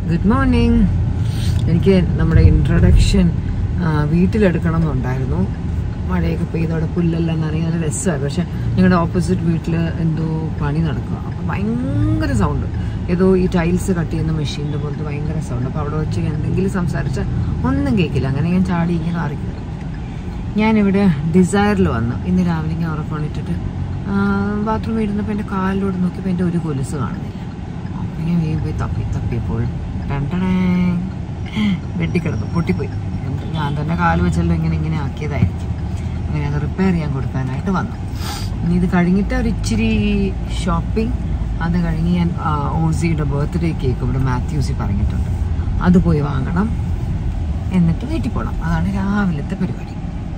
Good morning എനിക്ക് നമ്മുടെ introduction വീട്ടിലെടുക്കണം എന്നുണ്ടായിരുന്നു മഴയൊക്കെ പെയ്തോടെ പുല്ലെല്ലാം നനയും നല്ല രസമായി പക്ഷെ ഞങ്ങളുടെ ഓപ്പോസിറ്റ് വീട്ടിൽ എന്തോ പണി നടക്കുക അപ്പം ഭയങ്കര സൗണ്ട് ഏതോ ഈ ടൈൽസ് കട്ട് ചെയ്യുന്ന മെഷീൻ്റെ പോലത്തെ ഭയങ്കര സൗണ്ട് അപ്പോൾ അവിടെ വെച്ച് എന്തെങ്കിലും സംസാരിച്ചാൽ ഒന്നും കേൾക്കില്ല അങ്ങനെ ഞാൻ ചാടി ഇങ്ങനെ കാറി കയറി ഞാനിവിടെ ഡിസയറിൽ വന്നു ഇന്ന് രാവിലെ ഞാൻ ഉറപ്പണിട്ടിട്ട് ബാത്റൂമിൽ ഇരുന്നപ്പോൾ എൻ്റെ കാലിലൂടെ നോക്കിയപ്പോൾ എൻ്റെ ഒരു കൊലുസ് കാണുന്നില്ല അപ്പം ഞാൻ വേഗം പോയി തപ്പി തപ്പിയപ്പോൾ രണ്ടണേ വെട്ടിക്കിടന്നു പൊട്ടിപ്പോയി എന്നിട്ട് ഞാൻ തന്നെ കാല് വെച്ചല്ലോ ഇങ്ങനെ ഇങ്ങനെ ആക്കിയതായിരിക്കും അങ്ങനെ അത് റിപ്പയർ ചെയ്യാൻ കൊടുക്കാനായിട്ട് വന്നു ഇനി ഇത് കഴിഞ്ഞിട്ട് ഒരു ഇച്ചിരി ഷോപ്പിംഗ് അത് കഴിഞ്ഞ് ഞാൻ ആ, ഓസിയുടെ ബർത്ത്ഡേ കേക്ക് ഇവിടെ മാത്യൂസി പറഞ്ഞിട്ടുണ്ട് അത് പോയി വാങ്ങണം എന്നിട്ട് വീട്ടിൽ പോകണം അതാണ് രാവിലത്തെ പരിപാടി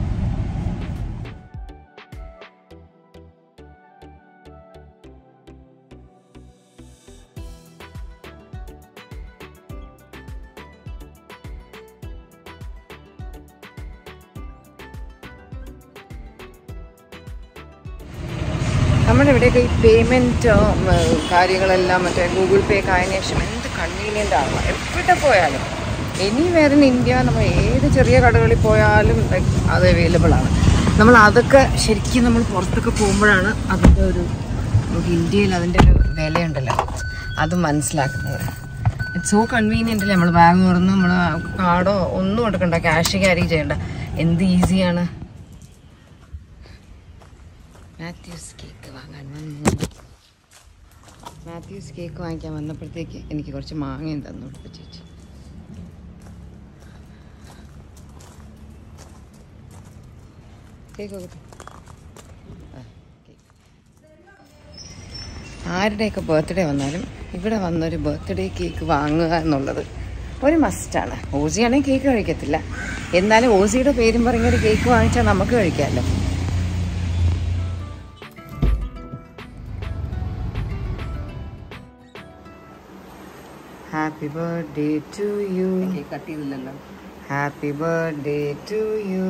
നമ്മുടെ ഇവിടെയൊക്കെ ഈ പേയ്മെൻറ്റ് കാര്യങ്ങളെല്ലാം മറ്റേ ഗൂഗിൾ പേ ഒക്കെ ആയതിനു ശേഷം എന്ത് കൺവീനിയൻ്റ് ആണ് എവിടെ പോയാലും ഇനി വരുന്ന ഇന്ത്യ നമ്മൾ ഏത് ചെറിയ കടകളിൽ പോയാലും like, അത് അവൈലബിൾ ആണ് നമ്മൾ അതൊക്കെ ശരിക്കും നമ്മൾ പുറത്തൊക്കെ പോകുമ്പോഴാണ് അതിൻ്റെ ഒരു നമുക്ക് ഇന്ത്യയിൽ അതിൻ്റെ ഒരു വിലയുണ്ടല്ലോ അത് മനസ്സിലാക്കുന്നത് ഇറ്റ്സ് സോ കൺവീനിയൻ്റ് അല്ലേ നമ്മൾ ബാഗ് തുറന്ന് നമ്മൾ കാർഡോ ഒന്നും എടുക്കണ്ട ക്യാഷ് ക്യാരി ചെയ്യണ്ട എന്ത് ഈസിയാണ് മാത്യൂസ് കേക്ക് വാങ്ങാൻ വന്നു മാത്യൂസ് കേക്ക് വാങ്ങിക്കാൻ വന്നപ്പോഴത്തേക്ക് എനിക്ക് കുറച്ച് മാങ്ങയും തന്നു കൊടുത്തു ചേച്ചി കേക്ക് കൊടുത്തു ആരുടെയൊക്കെ ബർത്ത്ഡേ വന്നാലും ഇവിടെ വന്നൊരു ബർത്ത്ഡേ കേക്ക് വാങ്ങുക എന്നുള്ളത് ഒരു മസ്റ്റാണ് ഓസിയാണെങ്കിൽ കേക്ക് കഴിക്കത്തില്ല എന്നാലും ഓസിയുടെ പേരും പറഞ്ഞൊരു കേക്ക് വാങ്ങിച്ചാൽ നമുക്ക് കഴിക്കാമല്ലോ happy birthday to you cut ചെയ്തില്ലല്ലോ happy birthday to you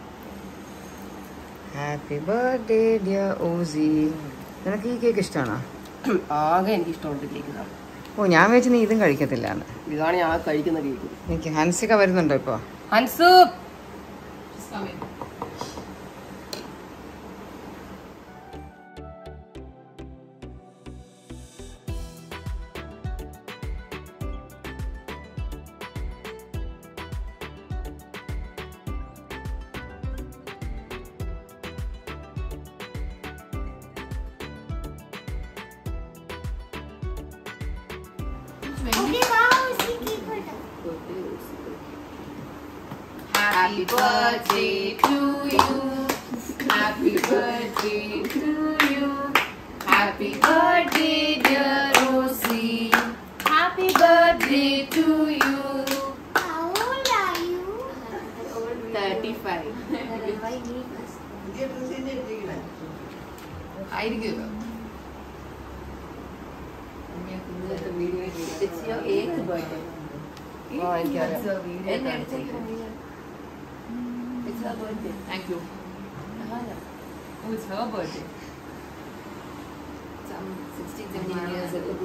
happy birthday dear Ozzy നിനക്ക് ഈ കേക്ക് ഇഷ്ടമാണോ ആകെ എനിക്ക് ഇഷ്ടമുണ്ട് കേക്ക് ഇതാണ് ഓ ഞാൻ വെച്ച് നീ ഇതും കഴിക്കത്തില്ലാന്ന് ഇതാണ് ഞാൻ കഴിക്കുന്ന കേക്ക് എനിക്ക് ഹൻസിക വരുന്നുണ്ടോ ഇപ്പോൾ ഹൻസു Happy birthday to you. Happy birthday to you. Happy birthday, dear Rosie. Happy birthday to you. How old are you? 35. ആയിരിക്കുമല്ലോ It's your eighth birthday. ഓ എനിക്കറിയാം എന്നെ എടുത്തേക്ക് It's her birthday. Thank you. Oh, it's her birthday. Some 16, 17 years ago.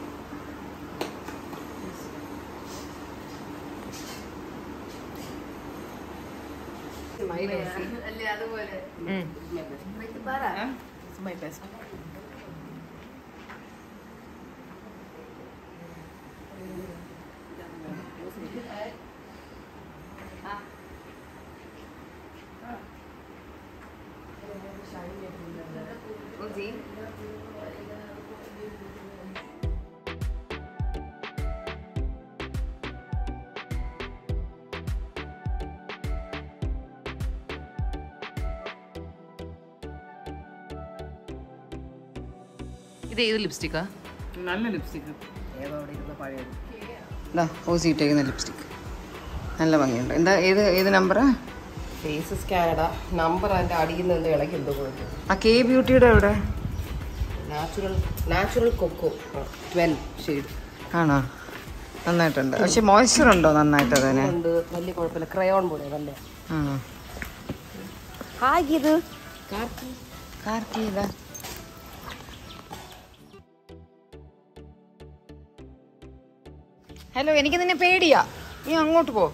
അല്ലേ അതുപോലെ പറ my best ഇത് ഏത് ലിപ്സ്റ്റിക്കാ നല്ല lipstick ഇതാ ഓസി ഇട്ടേക്കുന്ന ലിപ്സ്റ്റിക് നല്ല ഭംഗിയുണ്ട് എന്താ ഏത് ഏത് നമ്പറാ ഫേസ് സ്കാനഡ നമ്പർ അതിന്റെ അടിയിൽ നിന്ന് ഇളക്കി എന്തോ പോയിട്ട് ആ കെ ബ്യൂട്ടിയുടെ എവിടെ natural natural cocoa twelve shade ആണോ നന്നായിട്ടുണ്ട് പക്ഷെ മോയ്സ്ചർ ഉണ്ടോ നന്നായിട്ട് അതിന് ഉണ്ട് വലിയ കുഴപ്പമില്ല ക്രയോൺ പോലെ നല്ല ആണോ ഹായ് ഇത് കാർക്കി ഇതാ ഹലോ എനിക്ക് നിന്നെ പേടിയാ നീ അങ്ങോട്ട് പോ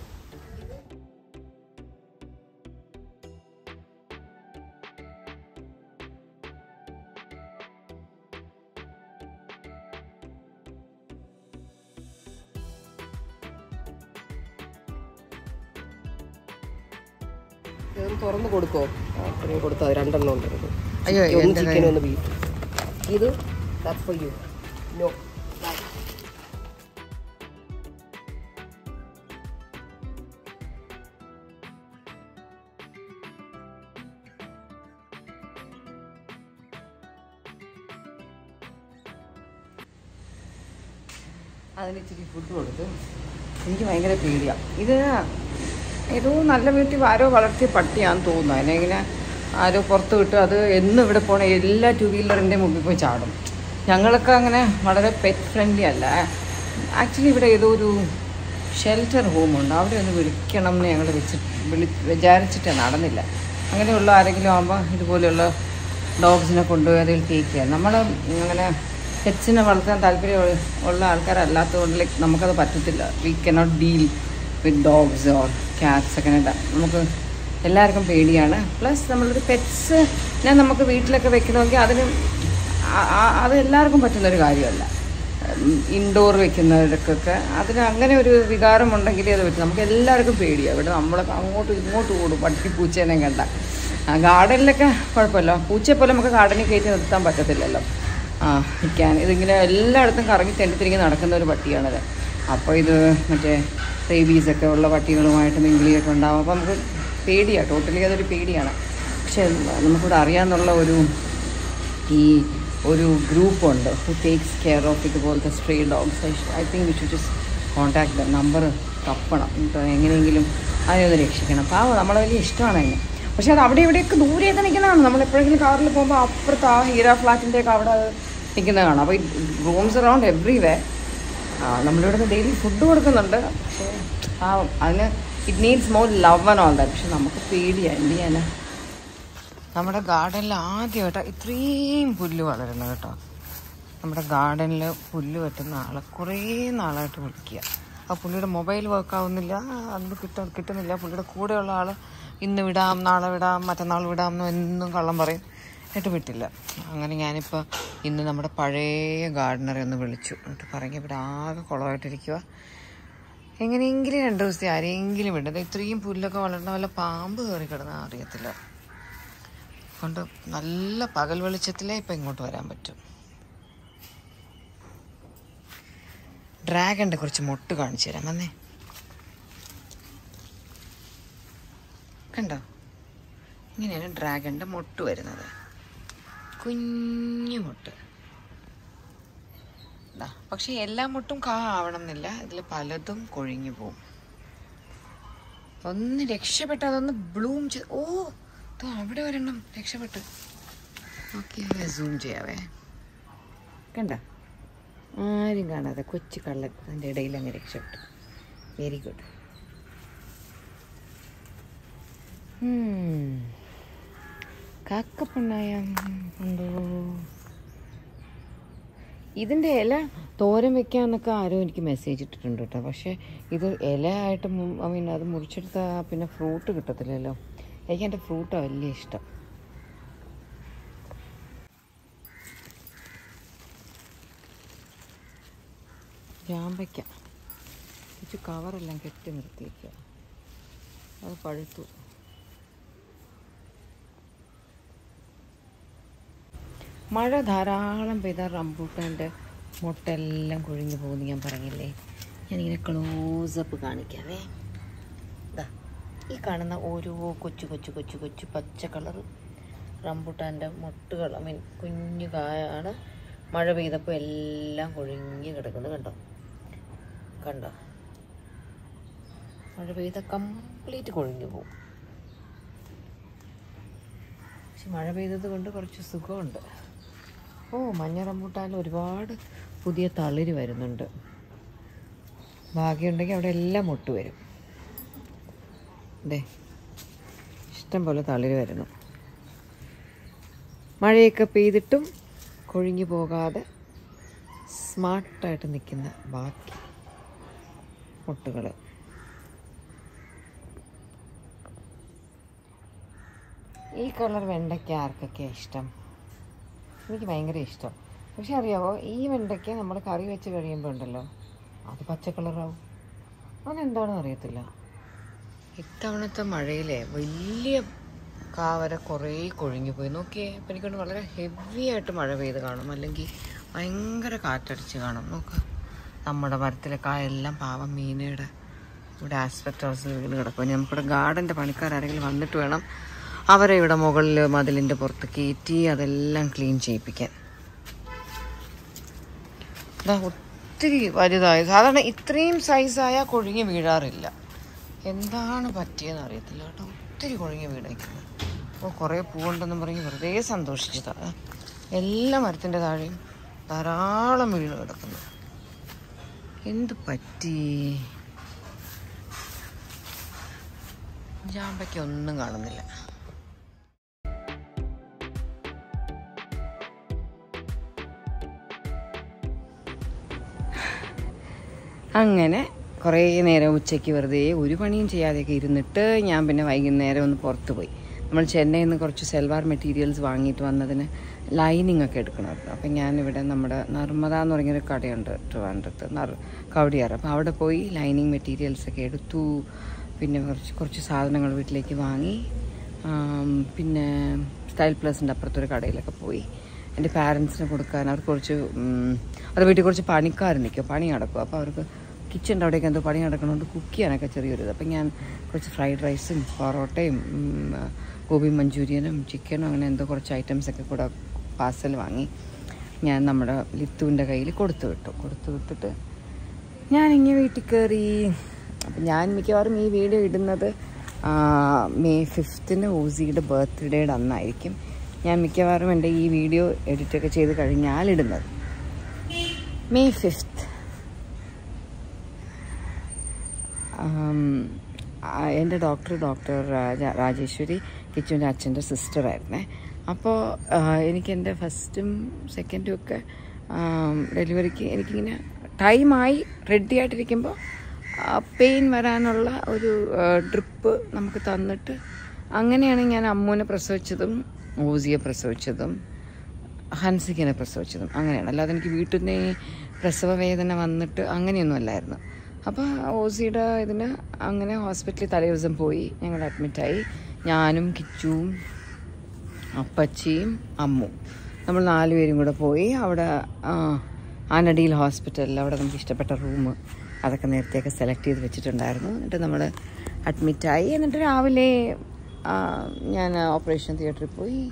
ഇതൊന്ന് തുറന്ന് കൊടുക്കോ അത്രയും കൊടുത്താൽ രണ്ടെണ്ണം ഉണ്ട് ഇത്. അയ്യോ, ഒന്ന് എൻ്റെ ചിക്കൻ ഒന്ന് ബീഫ് ഇത് that's for you. No. അതിന് ഇച്ചിരി ഫുഡ് കൊടുത്തു എനിക്ക് ഭയങ്കര പേടിയാണ് ഇത് ഏതോ നല്ല വീട്ടിൽ ആരോ വളർത്തിയ പട്ടിയാന്ന് തോന്നുന്നു അതിനെ ഇങ്ങനെ ആരോ പുറത്ത് വിട്ട് അത് എന്നും ഇവിടെ പോണ എല്ലാ ടു വീലറിൻ്റെ മുമ്പിൽ പോയി ചാടും ഞങ്ങളൊക്കെ അങ്ങനെ വളരെ പെറ്റ് ഫ്രണ്ട്ലി അല്ല ആക്ച്വലി ഇവിടെ ഏതോ ഒരു ഷെൽട്ടർ ഹോമുണ്ട് അവിടെ ഒന്ന് വിളിക്കണം എന്ന് ഞങ്ങൾ വെച്ച് വിളി വിചാരിച്ചിട്ട് നടന്നില്ല അങ്ങനെയുള്ള ആരെങ്കിലും ആകുമ്പോൾ ഇതുപോലെയുള്ള ഡോഗ്സിനെ കൊണ്ടുപോയി അതിൽ തേക്കുക നമ്മൾ അങ്ങനെ പെറ്റ്സിനെ വളർത്താൻ താല്പര്യം ഉള്ള ആൾക്കാരല്ലാത്തതുകൊണ്ട് ലൈക്ക് നമുക്കത് പറ്റത്തില്ല we cannot deal with dogs or cats ഒക്കെ ഇടാം നമുക്ക് എല്ലാവർക്കും പേടിയാണ് പ്ലസ് നമ്മളൊരു പെറ്റ്സ് ഞാൻ നമുക്ക് വീട്ടിലൊക്കെ വെക്കണമെങ്കിൽ അതിന് ആ- ആ- അത് എല്ലാവർക്കും പറ്റുന്നൊരു കാര്യമല്ല ഇൻഡോർ വെക്കുന്നവർക്കൊക്കെ അതിന് അങ്ങനെ ഒരു വികാരമുണ്ടെങ്കിലേ അത് പറ്റും നമുക്ക് എല്ലാവർക്കും പേടിയാണ് ഇവിടെ നമ്മളൊക്കെ അങ്ങോട്ടും ഇങ്ങോട്ടും ഓടും പട്ടി പൂച്ചേനെ കണ്ട ഗാർഡനിലൊക്കെ കുഴപ്പമില്ല പൂച്ചയെ പോലെ നമുക്ക് ഗാർഡനിൽ കയറ്റി നിർത്താൻ പറ്റത്തില്ലല്ലോ ആ നിൽക്കാൻ ഇതിങ്ങനെ എല്ലായിടത്തും കറങ്ങി തെണ്ടിത്തിരിങ്ങി നടക്കുന്ന ഒരു പട്ടിയാണിത് അപ്പോൾ ഇത് മറ്റേ റേബീസൊക്കെ ഉള്ള പട്ടികളുമായിട്ട് മിങ്കിളിയൊക്കെ ഉണ്ടാവും അപ്പോൾ നമുക്ക് പേടിയാണ് ടോട്ടലി അതൊരു പേടിയാണ് പക്ഷെ നമുക്കിവിടെ അറിയാമെന്നുള്ള ഒരു ഈ ഒരു ഗ്രൂപ്പുണ്ട് ഹു ടേക്സ് കെയർ ഓഫ് ഇതുപോലത്തെ stray dogs I think we should just contact the number തപ്പണം ഇപ്പോൾ എങ്ങനെയെങ്കിലും അതിനെ ഒന്ന് രക്ഷിക്കണം പാവം നമ്മളെ വലിയ ഇഷ്ടമാണ് അതിന് പക്ഷെ അത് അവിടെ ഇവിടെയൊക്കെ ദൂരെയൊക്കെ നിൽക്കുന്നതാണ് നമ്മൾ എപ്പോഴെങ്കിലും കാറിൽ പോകുമ്പോൾ അപ്പുറത്ത് ആ ഹീര ഫ്ലാറ്റിൻ്റെ ഒക്കെ അവിടെ നിൽക്കുന്നത് കാണാം അപ്പോൾ ഈ റൂംസ് അറൗണ്ട് എവ്രിവേ നമ്മളിവിടെ നിന്ന് ഡെയിലി ഫുഡ് കൊടുക്കുന്നുണ്ട് പക്ഷേ ആ അതിന് it needs more love and all that പക്ഷെ നമുക്ക് പേടിയാണ് എന്ത് ചെയ്യാനാ നമ്മുടെ ഗാർഡനിൽ ആദ്യമായിട്ട് ഇത്രയും പുല്ല് വളരുന്നത് കേട്ടോ നമ്മുടെ ഗാർഡനിൽ പുല്ല് വെട്ടുന്ന ആളെ കുറേ നാളായിട്ട് വിളിക്കുക ആ പുള്ളിയുടെ മൊബൈൽ വർക്ക് ആവുന്നില്ല അന്ന് കിട്ട കിട്ടുന്നില്ല പുള്ളിയുടെ കൂടെയുള്ള ആൾ ഇന്ന് വിടാം നാളെ വിടാം മറ്റന്നാൾ വിടാം എന്ന് എന്നും കള്ളം പറയും എന്നിട്ട് വിട്ടില്ല അങ്ങനെ ഞാനിപ്പോൾ ഇന്ന് നമ്മുടെ പഴയ ഗാർഡനറെ ഒന്ന് വിളിച്ചു എന്നിട്ട് പറഞ്ഞു ഇവിടെ ആകെ കുളമായിട്ടിരിക്കുക എങ്ങനെയെങ്കിലും രണ്ട് ദിവസത്തെ ആരെങ്കിലും വിടുന്നത് ഇത്രയും പുല്ലൊക്കെ വളർന്ന വല്ല പാമ്പ് കയറി കിടന്നാൽ അറിയത്തില്ല കൊണ്ട് നല്ല പകൽ വെളിച്ചത്തിലേ ഇപ്പം ഇങ്ങോട്ട് വരാൻ പറ്റും ഡ്രാഗണിൻ്റെ കുറച്ച് മൊട്ട് കാണിച്ചു തരാം വന്നേ കണ്ടോ ഇങ്ങനെയാണ് ഡ്രാഗണിൻ്റെ മൊട്ട് വരുന്നത് കുഞ്ഞു മുട്ട് ദാ, പക്ഷെ എല്ലാ മുട്ടും കാ ആവണം എന്നില്ല ഇതിൽ പലതും കൊഴിഞ്ഞു പോവും ഒന്ന് രക്ഷപ്പെട്ട് അതൊന്ന് ബ്ലൂം ചെയ്ത് ഓ ദാ അവിടെ ഒരെണ്ണം രക്ഷപ്പെട്ട് ഓക്കെ സൂം ചെയ്യാവേ കണ്ട ആരും കാണാതെ കൊച്ചു കള്ളൻ അതിൻ്റെ ഇടയിൽ അങ്ങ് രക്ഷപ്പെട്ടു വെരി ഗുഡ് കാക്കപ്പെണ്ണായ ഉണ്ടോ ഇതിൻ്റെ ഇല തോരൻ വെക്കാന്നൊക്കെ ആരോ എനിക്ക് മെസ്സേജ് ഇട്ടിട്ടുണ്ട് കേട്ടോ പക്ഷേ ഇത് ഇല ആയിട്ട് ഐ മീൻ അത് മുറിച്ചെടുത്താൽ പിന്നെ ഫ്രൂട്ട് കിട്ടത്തില്ലല്ലോ എനിക്ക് എൻ്റെ ഫ്രൂട്ടാണ് വലിയ ഇഷ്ടം ജാമ്പയ്ക്ക കുറച്ച് കവറെല്ലാം കെട്ടി നിർത്തിയേക്കുക അത് പഴുത്തു മഴ ധാരാളം പെയ്ത റംബൂട്ടാൻ്റെ മുട്ടെല്ലാം കൊഴിഞ്ഞു പോകുന്നു ഞാൻ പറഞ്ഞില്ലേ ഞാനിങ്ങനെ ക്ലോസപ്പ് കാണിക്കാവേ ദാ ഈ കാണുന്ന ഓരോ കൊച്ചു കൊച്ചു കൊച്ചു കൊച്ചു പച്ച കളർ റംബൂട്ടാൻ്റെ മുട്ടുകൾ ഐ മീൻ കുഞ്ഞു കായാണ് മഴ പെയ്തപ്പോൾ എല്ലാം കൊഴിഞ്ഞ് കിടക്കുന്നത് കണ്ടോ കണ്ടോ മഴ പെയ്ത കംപ്ലീറ്റ് കൊഴിഞ്ഞു പോകും പക്ഷെ മഴ പെയ്തത് കൊണ്ട് കുറച്ച് സുഖമുണ്ട് ഓ മഞ്ഞ റംബൂട്ടാനിൽ ഒരുപാട് പുതിയ തളിര് വരുന്നുണ്ട് ഭാഗ്യമുണ്ടെങ്കിൽ അവിടെ എല്ലാം മുട്ട് വരും അതെ ഇഷ്ടം പോലെ തളിര് വരുന്നു മഴയൊക്കെ പെയ്തിട്ടും കൊഴിഞ്ഞു പോകാതെ സ്മാർട്ടായിട്ട് നിൽക്കുന്ന ബാക്കി പൊട്ടുകൾ ഈ കളർ വെണ്ടയ്ക്ക ആർക്കൊക്കെ ഇഷ്ടം എനിക്ക് ഭയങ്കര ഇഷ്ടം പക്ഷെ അറിയാവോ ഈ വെണ്ടയ്ക്ക നമ്മൾ കറി വെച്ച് കഴിയുമ്പോൾ ഉണ്ടല്ലോ അത് പച്ച കളറാവും അതെന്താണെന്ന് അറിയത്തില്ല ഇത്തവണത്തെ മഴയിലെ വലിയ കാവര കുറേ കൊഴിഞ്ഞു പോയി നോക്കിയേ അപ്പം എനിക്കൊണ്ട് വളരെ ഹെവി ആയിട്ട് മഴ പെയ്ത് കാണും അല്ലെങ്കിൽ ഭയങ്കര കാറ്റടിച്ച് കാണും നോക്ക് നമ്മുടെ മരത്തിലെ കായെല്ലാം പാവം മീനയുടെ ഇവിടെ ആസ്പെക്ട് ഹൗസിൽ വീണ് കിടക്കും ഇനി നമുക്കിവിടെ ഗാർഡൻ്റെ പണിക്കാരെങ്കിലും വന്നിട്ട് വേണം അവരെ ഇവിടെ മുകളിൽ മതിലിൻ്റെ പുറത്ത് കയറ്റി അതെല്ലാം ക്ലീൻ ചെയ്യിപ്പിക്കാൻ ഇതാ ഒത്തിരി വലുതായി സാധാരണ ഇത്രയും സൈസായ കൊഴിഞ്ഞ് വീഴാറില്ല എന്താണ് പറ്റിയെന്ന് അറിയത്തില്ല കേട്ടോ ഒത്തിരി കൊഴിഞ്ഞ് വീണേക്കുന്നത് അപ്പോൾ കുറേ പൂവുണ്ടെന്നും പറഞ്ഞ് വെറുതെ സന്തോഷിച്ചതാണ് എല്ലാ മരത്തിൻ്റെ താഴെയും ധാരാളം വീണ് കിടക്കുന്നു എന്ത് പറ്റി ജാമ്പയ്ക്ക് ഒന്നും കാണുന്നില്ല അങ്ങനെ കുറേ നേരം ഉച്ചയ്ക്ക് വെറുതെ ഒരു പണിയും ചെയ്യാതെയൊക്കെ ഇരുന്നിട്ട് ഞാൻ പിന്നെ വൈകുന്നേരം ഒന്ന് പുറത്ത് പോയി നമ്മൾ ചെന്നൈയിൽ നിന്ന് കുറച്ച് സെൽവാർ മെറ്റീരിയൽസ് വാങ്ങിയിട്ട് വന്നതിന് ലൈനിങ് ഒക്കെ എടുക്കണമായിരുന്നു അപ്പം ഞാനിവിടെ നമ്മുടെ നർമ്മദ എന്ന് പറഞ്ഞൊരു കടയുണ്ട് ട്രിവാൻഡ്രത്ത് നർ കവടിയാറ് അപ്പോൾ അവിടെ പോയി ലൈനിങ് മെറ്റീരിയൽസ് ഒക്കെ എടുത്തു പിന്നെ കുറച്ച് കുറച്ച് സാധനങ്ങൾ വീട്ടിലേക്ക് വാങ്ങി ആം, പിന്നെ സ്റ്റൈൽ പ്ലസിൻ്റെ അപ്പുറത്തൊരു കടയിലൊക്കെ പോയി എൻ്റെ പാരൻസിന് കൊടുക്കാൻ അവർക്ക് കുറച്ച് ഉം, അവരുടെ വീട്ടിൽ കുറച്ച് പണിക്കാർ നിൽക്കും പണി നടക്കും അപ്പോൾ അവർക്ക് കിച്ചൻ്റെ അവിടേക്ക് എന്തോ പണി നടക്കണോണ്ട് കുക്ക് ചെയ്യാനൊക്കെ ചെറിയൊരു ഇത് അപ്പം ഞാൻ കുറച്ച് ഫ്രൈഡ് റൈസും പൊറോട്ടയും ഉം, ഗോബി മഞ്ചൂരിയനും ചിക്കനും അങ്ങനെ എന്തോ കുറച്ച് ഐറ്റംസ് ഒക്കെ കൂടെ പാർസൽ വാങ്ങി ഞാൻ നമ്മുടെ ലിത്തുവിൻ്റെ കയ്യിൽ കൊടുത്തു വിട്ടു കൊടുത്തു വിട്ടിട്ട് ഞാനിങ്ങനെ വീട്ടിൽ കയറി അപ്പം ഞാൻ മിക്കവാറും ഈ വീഡിയോ ഇടുന്നത് ആ, മെയ് ഫിഫ്ത്തിന് ഓസിയുടെ ബർത്ത്ഡേയുടെ അന്നായിരിക്കും ഞാൻ മിക്കവാറും എൻ്റെ ഈ വീഡിയോ എഡിറ്റൊക്കെ ചെയ്ത് കഴിഞ്ഞാൽ ഇടുന്നത് മെയ് ഫിഫ്ത്ത് എൻ്റെ ഡോക്ടർ ഡോക്ടർ രാജ രാജേശ്വരി കിച്ചുവിൻ്റെ അച്ഛൻ്റെ സിസ്റ്ററായിരുന്നേ അപ്പോൾ എനിക്ക് എൻ്റെ ഫസ്റ്റും സെക്കൻഡും ഒക്കെ ഡെലിവറിക്ക് എനിക്കിങ്ങനെ ടൈമായി റെഡി ആയിട്ടിരിക്കുമ്പോൾ പെയിൻ വരാനുള്ള ഒരു ഡ്രിപ്പ് നമുക്ക് തന്നിട്ട് അങ്ങനെയാണ് ഞാൻ അമ്മൂനെ പ്രസവിച്ചതും ഓസിയെ പ്രസവിച്ചതും ഹൻസിക്കിനെ പ്രസവിച്ചതും അങ്ങനെയാണ് അല്ലാതെ എനിക്ക് വീട്ടിൽ നിന്ന് പ്രസവ വേദന വന്നിട്ട് അങ്ങനെയൊന്നും അല്ലായിരുന്നു അപ്പോൾ ഓസിയുടെ ഇതിന് അങ്ങനെ ഹോസ്പിറ്റലിൽ തലേ ദിവസം പോയി ഞങ്ങൾ അഡ്മിറ്റായി ഞാനും കിച്ചുവും അപ്പച്ചിയും അമ്മും നമ്മൾ നാലുപേരും കൂടെ പോയി അവിടെ ആ, ആനടിയിൽ ഹോസ്പിറ്റലിൽ അവിടെ നമുക്ക് ഇഷ്ടപ്പെട്ട റൂം അതൊക്കെ നേരത്തെയൊക്കെ സെലക്ട് ചെയ്ത് വെച്ചിട്ടുണ്ടായിരുന്നു എന്നിട്ട് നമ്മൾ അഡ്മിറ്റായി എന്നിട്ട് രാവിലെ ആ, ഞാൻ ഓപ്പറേഷൻ തിയേറ്ററിൽ പോയി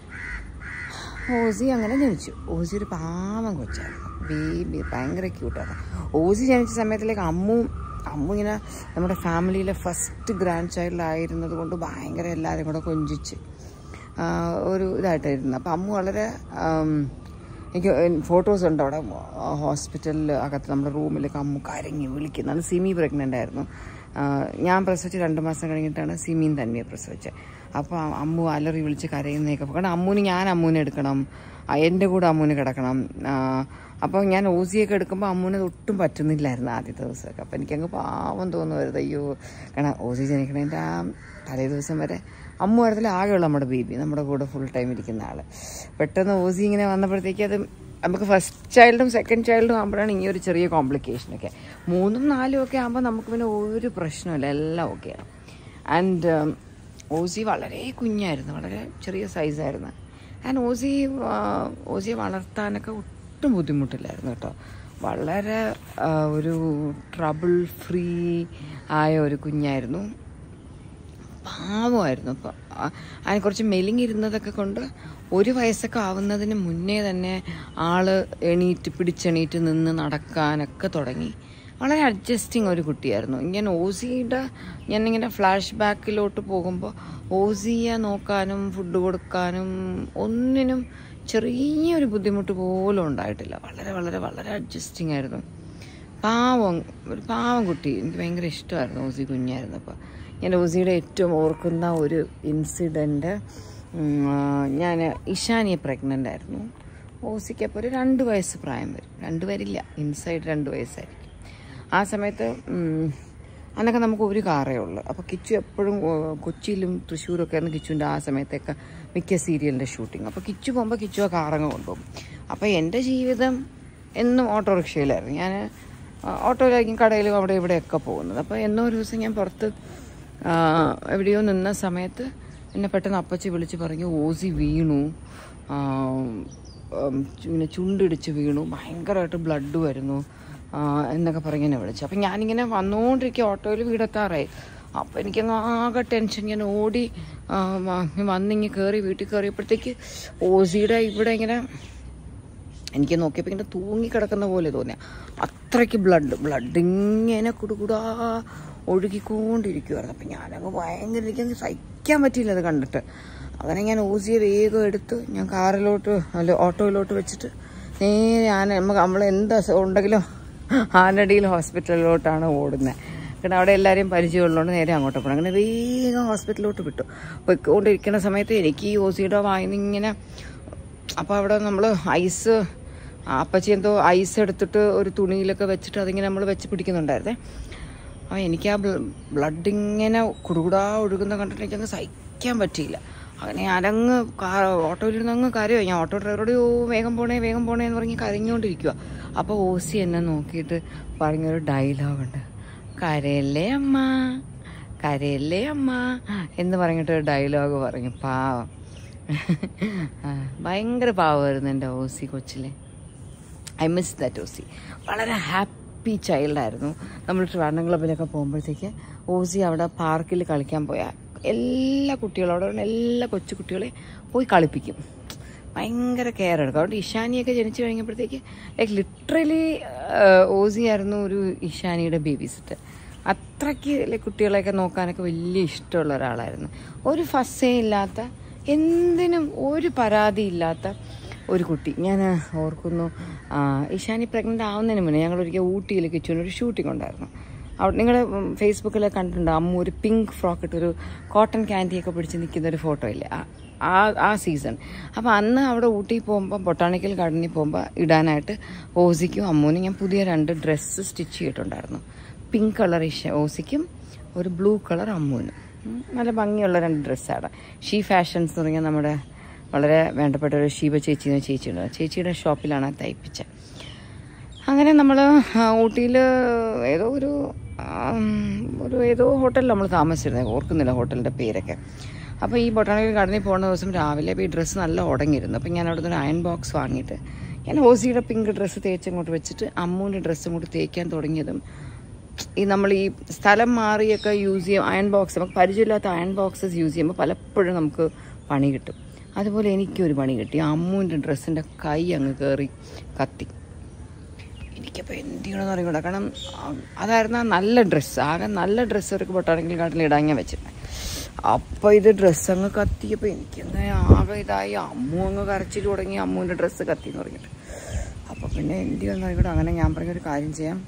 ഓസി അങ്ങനെ ജനിച്ചു ഓസി ഒരു പാവം കൊച്ചായിരുന്നു ബേബി ഭയങ്കര ക്യൂട്ടാണ് ഓസി ജനിച്ച സമയത്തിലേക്ക് അമ്മു അമ്മു ഇങ്ങനെ നമ്മുടെ ഫാമിലിയിലെ ഫസ്റ്റ് ഗ്രാൻഡ് ചൈൽഡ് ആയിരുന്നത് കൊണ്ട് ഭയങ്കര എല്ലാവരും കൂടെ കൊഞ്ചിച്ച് ആ, ഒരു ഇതായിട്ടായിരുന്നു അപ്പം അമ്മു വളരെ ആം, എനിക്ക് ഫോട്ടോസ് ഉണ്ട് അവിടെ ഹോസ്പിറ്റലിൽ അകത്ത് നമ്മുടെ റൂമിലൊക്കെ അമ്മു കരങ്ങി വിളിക്കുന്നതാണ് സിമി പ്രഗ്നൻ്റ് ആയിരുന്നു ആ, ഞാൻ പ്രസവിച്ച് രണ്ട് മാസം കഴിഞ്ഞിട്ടാണ് സിമിൻ തന്നെ പ്രസവിച്ചത് അപ്പോൾ അമ്മു അലറി വിളിച്ച് കരയുന്നതൊക്കെ കാരണം അമ്മൂന് ഞാൻ അമ്മൂനെ എടുക്കണം ആ, എൻ്റെ കൂടെ അമ്മൂന് കിടക്കണം ആ, അപ്പോൾ ഞാൻ ഓസിയൊക്കെ എടുക്കുമ്പോൾ അമ്മൂന് അത് ഒട്ടും പറ്റുന്നില്ലായിരുന്നു ആദ്യത്തെ ദിവസമൊക്കെ അപ്പോൾ എനിക്കങ്ങ് പാവം തോന്നുമായിരുന്നു അയ്യോ കാരണം ഓസി ജനിക്കണതിൻ്റെ ആ തലേ ദിവസം വരെ അമ്മു ആയിരുന്നിൽ ആകെയുള്ള നമ്മുടെ ബേബി നമ്മുടെ കൂടെ ഫുൾ ടൈം ഇരിക്കുന്ന ആൾ പെട്ടെന്ന് ഓസി ഇങ്ങനെ വന്നപ്പോഴത്തേക്ക് അത് നമുക്ക് ഫസ്റ്റ് ചൈൽഡും സെക്കൻഡ് ചൈൽഡും ആകുമ്പോഴാണ് ഈ ഒരു ചെറിയ കോംപ്ലിക്കേഷനൊക്കെ മൂന്നും നാലും ഒക്കെ ആകുമ്പോൾ നമുക്ക് പിന്നെ ഒരു പ്രശ്നമില്ല എല്ലാം ഓക്കെയാണ് ആൻഡ് ഓസി വളരെ കുഞ്ഞായിരുന്നു വളരെ ചെറിയ സൈസായിരുന്നു ആൻഡ് ഓസി ആ, ഓസിയെ വളർത്താനൊക്കെ ഒട്ടും ബുദ്ധിമുട്ടില്ലായിരുന്നു കേട്ടോ വളരെ ആ, ഒരു ട്രബിൾ ഫ്രീ ആയ ഒരു കുഞ്ഞായിരുന്നു പാവമായിരുന്നു അപ്പം അതിന് കുറച്ച് മെലിങ്ങിരുന്നതൊക്കെ കൊണ്ട് ഒരു വയസ്സൊക്കെ ആവുന്നതിന് മുന്നേ തന്നെ ആള് എണീറ്റ് പിടിച്ചെണീറ്റ് നിന്ന് നടക്കാനൊക്കെ തുടങ്ങി വളരെ അഡ്ജസ്റ്റിങ് ഒരു കുട്ടിയായിരുന്നു ഞാൻ ഓസിയുടെ ഞാനിങ്ങനെ ഫ്ലാഷ് ബാക്കിലോട്ട് പോകുമ്പോൾ ഓസിയെ നോക്കാനും ഫുഡ് കൊടുക്കാനും ഒന്നിനും ചെറിയൊരു ബുദ്ധിമുട്ട് പോലും ഉണ്ടായിട്ടില്ല വളരെ വളരെ വളരെ അഡ്ജസ്റ്റിംഗ് ആയിരുന്നു പാവം ഒരു പാവം കുട്ടി എനിക്ക് ഭയങ്കര ഇഷ്ടമായിരുന്നു ഓസി കുഞ്ഞായിരുന്നപ്പോൾ ഞാൻ ഓസിയുടെ ഏറ്റവും ഓർക്കുന്ന ഒരു ഇൻസിഡൻറ്റ് ഞാൻ ഇഷാനിയെ പ്രഗ്നൻ്റ് ആയിരുന്നു ഓസിക്ക് അപ്പോൾ ഒരു രണ്ട് വയസ്സ് പ്രായം വരും രണ്ട് വരില്ല ഇൻസൈഡ് രണ്ട് വയസ്സായിരിക്കും ആ സമയത്ത് ഉം, അന്നൊക്കെ നമുക്ക് ഒരു കാറേ ഉള്ളൂ അപ്പോൾ കിച്ചു എപ്പോഴും ഏഹ്, കൊച്ചിയിലും തൃശ്ശൂരും ഒക്കെ ആയിരുന്നു കിച്ചുവിൻ്റെ ആ സമയത്തൊക്കെ മിക്ക സീരിയലിൻ്റെ ഷൂട്ടിങ് അപ്പോൾ കിച്ചു പോകുമ്പോൾ കിച്ചു ആ കാറങ്ങ് കൊണ്ടുപോകും അപ്പോൾ എൻ്റെ ജീവിതം എന്നും ഓട്ടോറിക്ഷയിലായിരുന്നു ഞാൻ ഓട്ടോയിലായിരിക്കും കടയിലും അവിടെ ഇവിടെയൊക്കെ പോകുന്നത് അപ്പോൾ എന്നോ ഒരു ദിവസം ഞാൻ പുറത്ത് ആ, എവിടെയോ നിന്ന സമയത്ത് എന്നെ പെട്ടെന്ന് അപ്പച്ചി വിളിച്ച് പറഞ്ഞു ഓസി വീണു ആ, ഉം, ഇങ്ങനെ ചുണ്ടിടിച്ച് വീണു ഭയങ്കരമായിട്ട് ബ്ലഡ് വരുന്നു ആ, എന്നൊക്കെ പറഞ്ഞ് എന്നെ വിളിച്ചു അപ്പം ഞാനിങ്ങനെ വന്നുകൊണ്ടിരിക്കുക ഓട്ടോയിൽ വീടെത്താറായി അപ്പം എനിക്കങ്ങ് ആകെ ടെൻഷൻ ഞാൻ ഓടി ആ, വ- വന്നിങ്ങ് കയറി വീട്ടിൽ കയറിയപ്പോഴത്തേക്ക് ഓസിയുടെ ഇവിടെ ഇങ്ങനെ എനിക്ക് നോക്കിയപ്പോൾ ഇങ്ങനെ തൂങ്ങിക്കിടക്കുന്ന പോലെ തോന്നിയ അത്രയ്ക്ക് ബ്ലഡ് ബ്ലഡ് ഇങ്ങനെ കുടുകുടാ ഒഴുകിക്കൊണ്ടിരിക്കുവായിരുന്നു അപ്പം ഞാനങ്ങ് ഭയങ്കര എനിക്കങ്ങ് സഹിക്കാൻ പറ്റിയില്ല അത് കണ്ടിട്ട് അങ്ങനെ ഞാൻ ഓസിയെ വേഗം എടുത്ത് ഞാൻ കാറിലോട്ട് അല്ല ഓട്ടോയിലോട്ട് വെച്ചിട്ട് നേരെ ആന നമുക്ക് നമ്മൾ എന്താ സ- ഉണ്ടെങ്കിലും ആനടിയിൽ ഹോസ്പിറ്റലിലോട്ടാണ് ഓടുന്നത് കാരണം അവിടെ എല്ലാവരെയും പരിചയമുള്ളതുകൊണ്ട് നേരെ അങ്ങോട്ട് പോകണം അങ്ങനെ വേഗം ഹോസ്പിറ്റലിലോട്ട് വിട്ടു പോയിക്കൊണ്ടിരിക്കുന്ന സമയത്ത് എനിക്ക് ഈ ഓസിയുടെ വായിന്ന് ഇങ്ങനെ അപ്പോൾ അവിടെ നമ്മൾ ഐസ് അപ്പച്ചി എന്തോ ഐസ് എടുത്തിട്ട് ഒരു തുണിയിലൊക്കെ വെച്ചിട്ട് അതിങ്ങനെ നമ്മൾ വെച്ച് പിടിക്കുന്നുണ്ടായിരുന്നേ ആ എനിക്ക് ആ ബ്ലഡ് ഇങ്ങനെ കുടുകുടാ ഒഴുകുന്ന കണ്ടിട്ട് എനിക്കങ്ങ് സഹിക്കാൻ പറ്റിയില്ല അങ്ങനെ ഞാനങ്ങ് കാർ ഓട്ടോയിലിരുന്ന് അങ്ങ് കരയോ ഞാൻ ഓട്ടോ ഡ്രൈവറോട് ഓ വേഗം പോണേ വേഗം പോണേ എന്ന് പറഞ്ഞ് കരഞ്ഞുകൊണ്ടിരിക്കുക അപ്പോൾ ഓസി എന്നെ നോക്കിയിട്ട് പറഞ്ഞൊരു ഡയലോഗുണ്ട് കരയല്ലേ അമ്മ കരയല്ലേ അമ്മ എന്ന് പറഞ്ഞിട്ടൊരു ഡയലോഗ് പറഞ്ഞു പാവം ആ, ഭയങ്കര പാവമായിരുന്നു എൻ്റെ ഓസി കൊച്ചിലെ ഐ മിസ് ദാറ്റ് ഓസി വളരെ ഹാപ്പി ചൈൽഡായിരുന്നു നമ്മൾ ട്രിവാൻഡ്രം ക്ലബിലൊക്കെ പോകുമ്പോഴത്തേക്ക് ഓസി അവിടെ പാർക്കിൽ കളിക്കാൻ പോയാൽ എല്ലാ കുട്ടികളോടും എല്ലാ കൊച്ചു കുട്ടികളെ പോയി കളിപ്പിക്കും ഭയങ്കര കെയർ എടുക്കും അതുകൊണ്ട് ഇഷാനിയൊക്കെ ജനിച്ചു കഴിഞ്ഞപ്പോഴത്തേക്ക് ലൈക്ക് ലിറ്ററലി ഓസി ആയിരുന്നു ഒരു ഇഷാനിയുടെ ബേബി സിറ്റ് അത്രയ്ക്ക് like കുട്ടികളെയൊക്കെ നോക്കാനൊക്കെ വലിയ ഇഷ്ടമുള്ള ഒരാളായിരുന്നു ഒരു ഫസ്സേ ഇല്ലാത്ത എന്തിനും ഒരു പരാതിയില്ലാത്ത ഒരു കുട്ടി ഞാൻ ഓർക്കുന്നു ആ, ഇഷാനി പ്രഗ്നൻ്റ് ആവുന്നതിന് മുന്നേ ഞങ്ങൾ ഒരിക്കൽ ഊട്ടിയിൽ കിച്ചുവിന് ഒരു ഷൂട്ടിംഗ് ഉണ്ടായിരുന്നു അവിടെ നിങ്ങൾ ഫേസ്ബുക്കിൽ കണ്ടിട്ടുണ്ട് അമ്മ ഒരു പിങ്ക് ഫ്രോക്ക് ഇട്ട് ഒരു കോട്ടൺ ക്യാൻഡിയൊക്കെ പിടിച്ച് നിൽക്കുന്ന ഒരു ഫോട്ടോ ഇല്ലേ ആ- ആ ആ സീസൺ അപ്പോൾ അന്ന് അവിടെ ഊട്ടി പോകുമ്പോൾ ബൊട്ടാണിക്കൽ ഗാർഡനിൽ പോകുമ്പോൾ ഇടാനായിട്ട് ഓസിക്കും അമ്മൂനും ഞാൻ പുതിയ രണ്ട് ഡ്രസ്സ് സ്റ്റിച്ച് ചെയ്തിട്ടുണ്ടായിരുന്നു പിങ്ക് കളർ ഇഷ ഓസിക്കും ഒരു ബ്ലൂ കളർ അമ്മൂനും ഉം, നല്ല ഭംഗിയുള്ള രണ്ട് ഡ്രസ്സാണ് ഷീ ഫാഷൻസ് എന്ന് പറഞ്ഞാൽ നമ്മുടെ വളരെ വേണ്ടപ്പെട്ട ഒരു ഷീബ ചേച്ചി എന്ന ചേച്ചിയുണ്ട് ചേച്ചിയുടെ ഷോപ്പിലാണ് അത് തയ്പ്പിച്ചത് അങ്ങനെ നമ്മൾ ഊട്ടിയിൽ ഏതോ ഒരു ആം, ഒരു ഏതോ ഹോട്ടലിൽ നമ്മൾ താമസിച്ചിരുന്നത് ഓർക്കുന്നില്ല ഹോട്ടലിൻ്റെ പേരൊക്കെ അപ്പോൾ ഈ ബൊട്ടാണിക്കൽ ഗാർഡനിൽ പോകുന്ന ദിവസം രാവിലെ അപ്പോൾ ഈ ഡ്രസ്സ് നല്ല ഉടങ്ങിയിരുന്നു അപ്പോൾ ഞാൻ അവിടെ നിന്ന് ഒരു അയൺ ബോക്സ് വാങ്ങിയിട്ട് ഞാൻ ഓസിയുടെ പിങ്ക് ഡ്രസ്സ് തേച്ച് അങ്ങോട്ട് വെച്ചിട്ട് അമ്മൂൻ്റെ ഡ്രസ്സ് അങ്ങോട്ട് തേക്കാൻ തുടങ്ങിയതും ഈ നമ്മൾ ഈ സ്ഥലം മാറിയൊക്കെ യൂസ് ചെയ്യും അയൺ ബോക്സ് നമുക്ക് പരിചയമില്ലാത്ത അയൺ ബോക്സസ് യൂസ് ചെയ്യുമ്പോൾ പലപ്പോഴും നമുക്ക് പണി കിട്ടും അതുപോലെ എനിക്കൊരു പണി കിട്ടി അമ്മൂൻ്റെ ഡ്രസ്സിൻ്റെ കൈ അങ്ങ് കയറി കത്തി എനിക്കപ്പോൾ എന്ത് ചെയ്യണമെന്ന് അറിയൂടാ കാരണം ആ, അതായിരുന്നു ആ നല്ല ഡ്രസ്സ് ആകെ നല്ല ഡ്രസ്സ് ഒരു ബൊട്ടാണിക്കൽ ഗാർഡനിൽ ഇടാൻ ഞാൻ വെച്ചിട്ടുണ്ട് അപ്പോൾ ഇത് ഡ്രസ്സ് അങ്ങ് കത്തിയപ്പോൾ എനിക്കങ്ങനെ ആകെ ഇതായി അമ്മു അങ്ങ് കരച്ചിൽ തുടങ്ങി അമ്മുവിൻ്റെ ഡ്രസ്സ് കത്തി എന്ന് പറഞ്ഞിട്ട് അപ്പോൾ പിന്നെ എന്ത് ചെയ്യണമെന്ന് അറിയൂടാ അങ്ങനെ ഞാൻ പറഞ്ഞൊരു കാര്യം ചെയ്യാം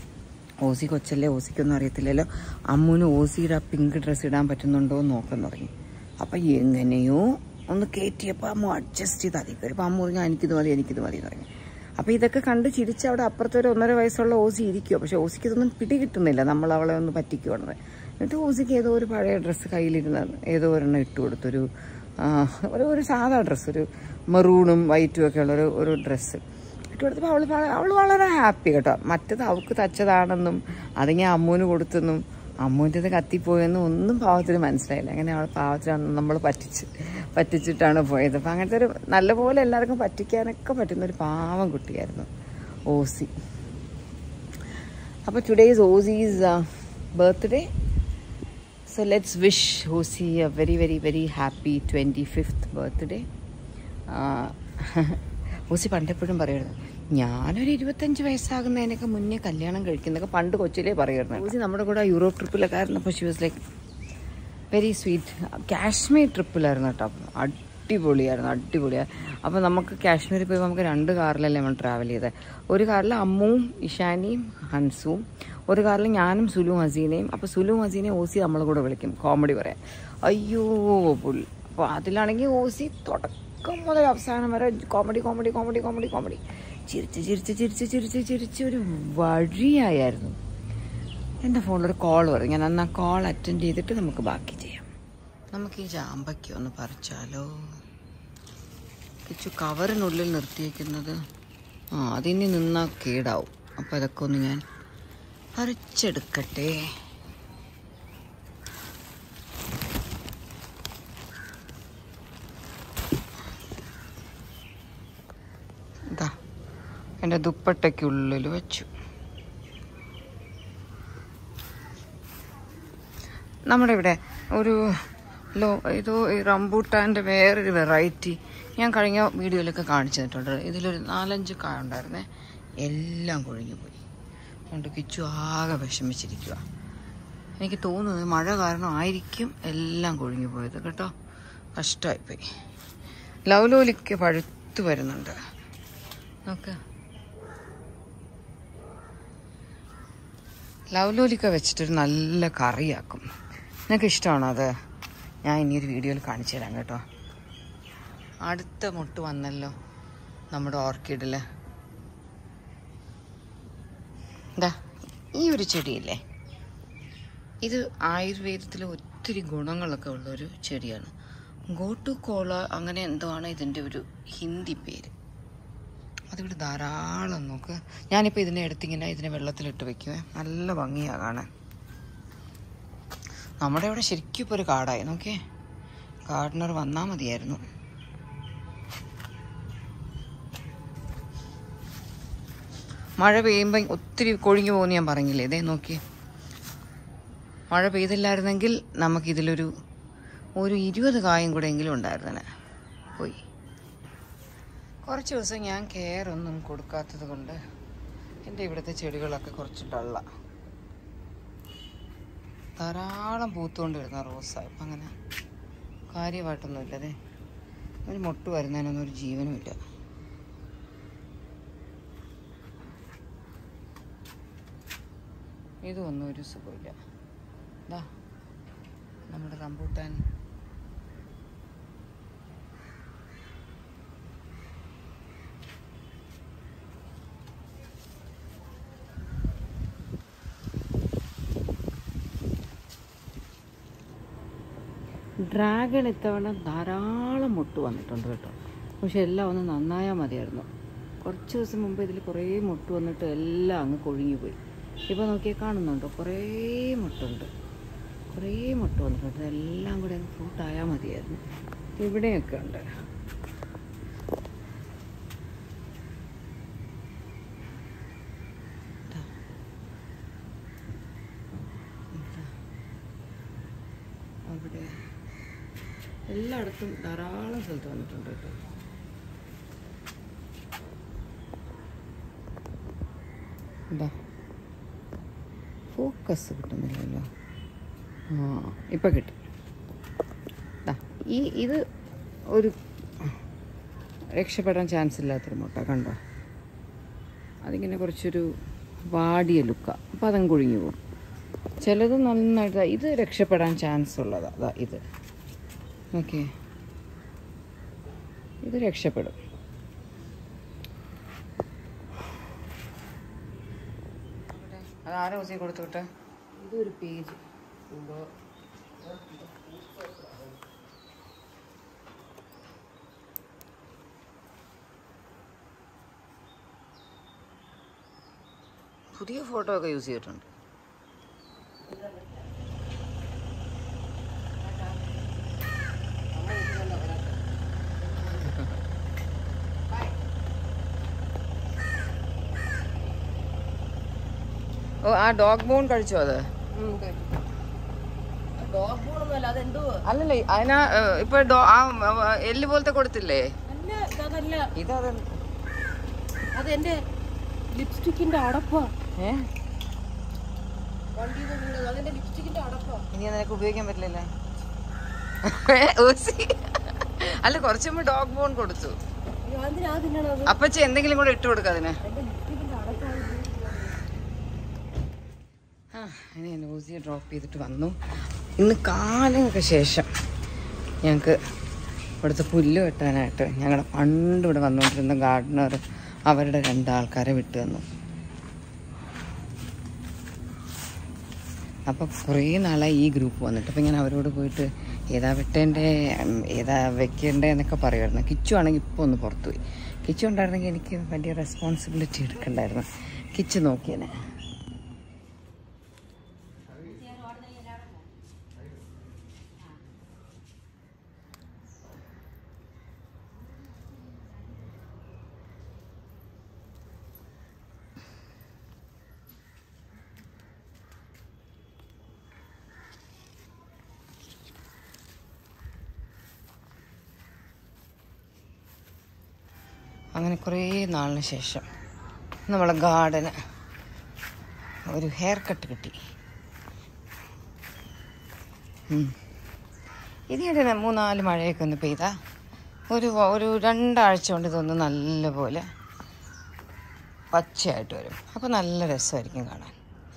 ഓസി കൊച്ചല്ലേ ഓസിക്കൊന്നും അറിയത്തില്ലല്ലോ അമ്മുവിന് ഓസിയുടെ ആ പിങ്ക് ഡ്രസ്സ് ഇടാൻ പറ്റുന്നുണ്ടോ എന്ന് നോക്കാൻ തുടങ്ങി അപ്പം എങ്ങനെയോ ഒന്ന് കയറ്റിയപ്പോൾ അമ്മ അഡ്ജസ്റ്റ് ചെയ്ത് അതിൽ കയറി അപ്പം അമ്മ പറഞ്ഞു "ആ, എനിക്കിത് മതി എനിക്കിത് മതി എന്ന് പറഞ്ഞു അപ്പോൾ ഇതൊക്കെ കണ്ട് ചിരിച്ച് അവിടെ അപ്പുറത്തെ ഒരു ഒന്നര വയസ്സുള്ള ഓസി ഇരിക്കുമോ പക്ഷെ ഓസിക്ക് ഇതൊന്നും പിടി കിട്ടുന്നില്ല നമ്മൾ അവളെ ഒന്ന് പറ്റിക്കുവാണെന്ന് എന്നിട്ട് ഓസിക്ക് ഏതോ ഒരു പഴയ ഡ്രസ്സ് കയ്യിലിരുന്ന് ഏതോ ഒരെണ്ണം ഇട്ട് കൊടുത്തൊരു ആ, ഒരു ഒരു സാധാ ഡ്രസ്സ് ഒരു മെറൂണും വൈറ്റും ഒക്കെ ഉള്ള ഒരു ഒരു ഡ്രസ്സ് ഇട്ട് കൊടുത്തപ്പോൾ അവൾ അവൾ വളരെ ഹാപ്പി കേട്ടോ മറ്റത് അവൾക്ക് തച്ചതാണെന്നും അത് ഞാൻ അമ്മൂന് കൊടുത്തെന്നും അമ്മൂൻ്റെത് കത്തിപ്പോയെന്നും ഒന്നും പാവത്തിന് മനസ്സിലായില്ല അങ്ങനെ അവൾ പാവത്തിലാണ് നമ്മൾ പറ്റിച്ച് പറ്റിച്ചിട്ടാണ് പോയത് അപ്പം അങ്ങനത്തെ ഒരു നല്ലപോലെ എല്ലാവർക്കും പറ്റിക്കാനൊക്കെ പറ്റുന്ന ഒരു പാവം കുട്ടിയായിരുന്നു ഓസി അപ്പോൾ today's Ozzy's birthday so let's wish Ozzy a very very very happy twenty fifth birthday Ozzy പണ്ടെപ്പോഴും പറയുമായിരുന്നു ഞാനൊരു ഇരുപത്തഞ്ച് വയസ്സാകുന്നതിനൊക്കെ മുന്നേ കല്യാണം കഴിക്കുന്നതൊക്കെ പണ്ട് കൊച്ചിലേ പറയുമായിരുന്നു ഓസി നമ്മുടെ കൂടെ യൂറോപ്പ് ട്രിപ്പിലൊക്കെ ആയിരുന്നപ്പോൾ she was like very sweet Kashmir ട്രിപ്പിലായിരുന്നു കേട്ടോ അടിപൊളിയായിരുന്നു അടിപൊളിയാണ് അപ്പോൾ നമുക്ക് കാശ്മീരിൽ പോയി നമുക്ക് രണ്ട് കാറിലല്ലേ നമ്മൾ ട്രാവൽ ചെയ്തത് ഒരു കാറിൽ അമ്മുവും ഇഷാനിയും ഹൻസും ഒരു കാറിൽ ഞാനും സുലു ഹസീനയും അപ്പോൾ സുലു ഹസീനെ ഓസി നമ്മളെ കൂടെ വിളിക്കും കോമഡി പറയാൻ അയ്യോ പുള്ളി അപ്പോൾ അതിലാണെങ്കിൽ ഓസി തുടക്കം മുതൽ അവസാനം വരെ comedy comedy comedy comedy comedy ചിരിച്ച് ചിരിച്ച് ചിരിച്ച് ചിരിച്ച് ചിരിച്ച് ഒരു വഴിയായിരുന്നു എൻ്റെ ഫോണിലൊരു കോൾ വരും ഞാൻ അന്ന് ആ കോൾ അറ്റൻഡ് ചെയ്തിട്ട് നമുക്ക് ബാക്കി ചെയ്യാം നമുക്ക് ഈ ചാമ്പയ്ക്ക ഒന്ന് പറിച്ചാലോ കിച്ചു കവറിനുള്ളിൽ നിർത്തിയേക്കുന്നത് ആ അതിനി നിന്നാൽ കേടാവും അപ്പോൾ അതൊക്കെ ഒന്ന് ഞാൻ പറിച്ചെടുക്കട്ടെ ഇതാ എൻ്റെ ദുപ്പട്ടയ്ക്കുള്ളിൽ വെച്ചു നമ്മുടെ ഇവിടെ ഒരു ലോ ഇതോ ഈ റംബൂട്ടാൻ്റെ വേറൊരു വെറൈറ്റി ഞാൻ കഴിഞ്ഞ വീഡിയോയിലൊക്കെ കാണിച്ചു തന്നിട്ടുണ്ട് ഇതിലൊരു നാലഞ്ച് കായ ഉണ്ടായിരുന്നേ എല്ലാം കൊഴിഞ്ഞു പോയി അതുകൊണ്ട് കിച്ചു ആകെ വിഷമിച്ചിരിക്കുക എനിക്ക് തോന്നുന്നത് മഴ കാരണമായിരിക്കും എല്ലാം കൊഴിഞ്ഞു പോയത് കേട്ടോ കഷ്ടമായിപ്പോയി ലവലോലിക്ക് പഴുത്ത് വരുന്നുണ്ട് നോക്ക് ലവലോലിക്ക വെച്ചിട്ടൊരു നല്ല കറിയാക്കും നിനക്ക് ഇഷ്ടമാണോ അത് ഞാൻ ഇനി ഒരു വീഡിയോയിൽ കാണിച്ചു തരാം കേട്ടോ അടുത്ത മുട്ട് വന്നല്ലോ നമ്മുടെ ഓർക്കിഡിൽ എന്താ ഈ ഒരു ചെടിയില്ലേ ഇത് ആയുർവേദത്തിൽ ഒത്തിരി ഗുണങ്ങളൊക്കെ ഉള്ള ഒരു ചെടിയാണ് ഗോട്ടു കോള അങ്ങനെ എന്തോ ആണ് ഇതിൻ്റെ ഒരു ഹിന്ദി പേര് അതിവിടെ ധാരാളം നോക്ക് ഞാനിപ്പോൾ ഇതിനെ എടുത്തിങ്ങനെ ഇതിനെ വെള്ളത്തിലിട്ട് വെക്കുവേ നല്ല ഭംഗിയാ കാണാൻ നമ്മുടെ ഇവിടെ ശരിക്കും ഇപ്പോൾ ഒരു കാടായി നോക്കിയേ ഗാർഡനർ വന്നാൽ മതിയായിരുന്നു മഴ പെയ്യുമ്പോൾ ഒത്തിരി കൊഴിഞ്ഞു പോകുമെന്ന് ഞാൻ പറഞ്ഞില്ലേ ഇതേ നോക്കി മഴ പെയ്തില്ലായിരുന്നെങ്കിൽ നമുക്കിതിലൊരു ഒരു ഇരുപത് കായും കൂടെ എങ്കിലും ഉണ്ടായിരുന്നേ പോയി കുറച്ച് ദിവസം ഞാൻ കെയർ ഒന്നും കൊടുക്കാത്തത് കൊണ്ട് എൻ്റെ ഇവിടുത്തെ ചെടികളൊക്കെ കുറച്ച് ഡള്ള ധാരാളം പൂത്തുകൊണ്ട് വരുന്ന റോസ ഇപ്പം അങ്ങനെ കാര്യമായിട്ടൊന്നുമില്ലതേ ഒരു മൊട്ട് വരുന്നതിനൊന്നും ഒരു ജീവനുമില്ല ഇതൊന്നും ഒരു സുഖമില്ല ഇതാ നമ്മുടെ റംബൂട്ടാൻ ഡ്രാഗൺ ഇത്തവണ ധാരാളം മുട്ട് വന്നിട്ടുണ്ട് കേട്ടോ പക്ഷെ എല്ലാം ഒന്ന് നന്നായാൽ മതിയായിരുന്നു കുറച്ച് ദിവസം മുമ്പ് ഇതിൽ കുറേ മുട്ട് വന്നിട്ട് എല്ലാം അങ്ങ് കൊഴിഞ്ഞു പോയി ഇപ്പോൾ നോക്കിയാൽ കാണുന്നുണ്ടോ കുറേ മുട്ടുണ്ട് കുറേ മുട്ട് വന്നിട്ടുണ്ട് ഇതെല്ലാം കൂടെ അങ്ങ് ഫ്രൂട്ടായാൽ മതിയായിരുന്നു ഇവിടെയൊക്കെ ഉണ്ട് ദാ. ഇതാ. അവിടെ എല്ലായിടത്തും ധാരാളം സ്ഥലത്ത് വന്നിട്ടുണ്ട് കേട്ടോ എന്താ ഫോക്കസ് കിട്ടുന്നില്ലല്ലോ ആ ഇപ്പം കിട്ടി ദാ, ഈ ഇത് ഒരു രക്ഷപ്പെടാൻ ചാൻസ് ഇല്ലാത്തൊരു മുട്ട കണ്ടോ അതിങ്ങനെ കുറച്ചൊരു വാടിയ ലുക്ക അപ്പം അതങ്ങ് കൊഴിഞ്ഞു പോകും ചിലത് നന്നായിട്ട് ഇത് രക്ഷപ്പെടാൻ ചാൻസ് ഉള്ളതാ അതാ ഇത് ഓക്കെ ഇത് രക്ഷപ്പെടും അത് ആരാ ഊസി കൊടുത്തു വിട്ടെ ഇതൊരു പേജ് പുതിയ ഫോട്ടോ ഒക്കെ യൂസ് ചെയ്തിട്ടുണ്ട് ഓ ആ ഡോഗ് ബോൺ കഴിച്ചോ അത് ഡോഗ് ബോളൊന്നുമല്ല അതെന്തോ അല്ലല്ലേ അതിനാ ഏഹ്, ഇപ്പൊ ഡോ- ആ ആ, എല്ല് പോലത്തെ കൊടുത്തില്ലേ അല്ല അതല്ല ഇതത് അതെന്റെ ലിപ്സ്റ്റിക്കിന്റെ അടപ്പാ ഏ വണ്ടിയിൽ നിന്ന് വീണത് അതെന്റെ ലിപ്സ്റ്റിക്കിന്റെ അടപ്പാ ഇനി നിനക്ക് ഉപയോഗിക്കാൻ പറ്റില്ലല്ലോ ഏ, ഊസി അല്ല കുറച്ച് മുമ്പ് ഡോഗ് ബോൺ കൊടുത്തു അതിനാ തിന്നണത് അപ്പച്ചി എന്തെങ്കിലും കൂടെ ഇട്ട് കൊടുക്ക അതിന് എന്റെ ലിപ്സ്റ്റിക്കിന്റെ അടപ്പാ ആ ഇനി ഞാൻ ഊസിയെ ഡ്രോപ്പ് ചെയ്തിട്ട് വന്നു ഇന്ന് കാലങ്ങൾക്ക് ശേഷം ഞങ്ങൾക്ക് ഇവിടുത്തെ പുല്ല് വെട്ടാനായിട്ട് ഞങ്ങളുടെ പണ്ട് ഇവിടെ വന്നുകൊണ്ടിരുന്ന ഗാർഡനർ അവരുടെ രണ്ടാൾക്കാരെ വിട്ടു തന്നു അപ്പോൾ കുറേ നാളായി ഈ ഗ്രൂപ്പ് വന്നിട്ട് അപ്പോൾ ഞാൻ അവരോട് പോയിട്ട് ഏതാ വെട്ടേൻ്റെ ഉം, ഏതാ വെക്കേണ്ടേ എന്നൊക്കെ പറയുമായിരുന്നു കിച്ചു ആണെങ്കിൽ ഇപ്പോൾ ഒന്ന് പുറത്തു പോയി കിച്ചു ഉണ്ടായിരുന്നെങ്കിൽ എനിക്ക് വലിയ റെസ്പോൺസിബിലിറ്റി എടുക്കണ്ടായിരുന്നു കിച്ചു നോക്കിയേനെ അങ്ങനെ കുറേ നാളിന് ശേഷം നമ്മളെ ഗാർഡന് ഒരു ഹെയർ കട്ട് കിട്ടി ഉം. ഇതിനിടെ മൂന്നാല് മഴയൊക്കെ ഒന്ന് പെയ്താ ഒരു വ- ഒരു രണ്ടാഴ്ച കൊണ്ട് ഇതൊന്ന് നല്ലപോലെ പച്ചയായിട്ട് വരും അപ്പോൾ നല്ല രസമായിരിക്കും കാണാൻ